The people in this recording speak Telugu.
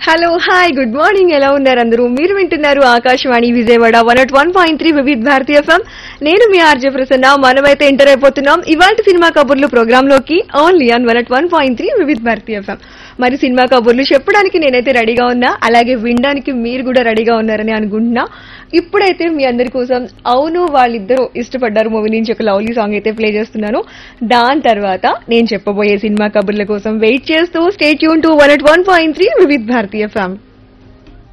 హలో హాయ్ గుడ్ మార్నింగ్ ఎలా ఉన్నారు అందరూ మీరు వింటున్నారు Akashvani Vijayawada one at one point three Vividh Bharati FM నేను మీ ఆర్జే ప్రసన్న మనమైతే ఎంటర్ అయిపోతున్నాం ఇవాళ సినిమా కబుర్లు ప్రోగ్రామ్ లోకి only on one at one point three Vividh Bharati FM మరి సినిమా కబుర్లు చెప్పడానికి నేనైతే రెడీగా ఉన్నా అలాగే వినడానికి మీరు కూడా రెడీగా ఉన్నారని అనుకుంటున్నా ఇప్పుడైతే మీ అందరి కోసం అవును వాళ్ళిద్దరూ ఇష్టపడ్డారు మూవీ నుంచి ఒక లవ్లీ సాంగ్ అయితే ప్లే చేస్తున్నాను దాని తర్వాత నేను చెప్పబోయే సినిమా కబుర్ల కోసం వెయిట్ చేస్తూ స్టేట్ యూన్ to one at one point three Vividh Bharati ఫ్యామ్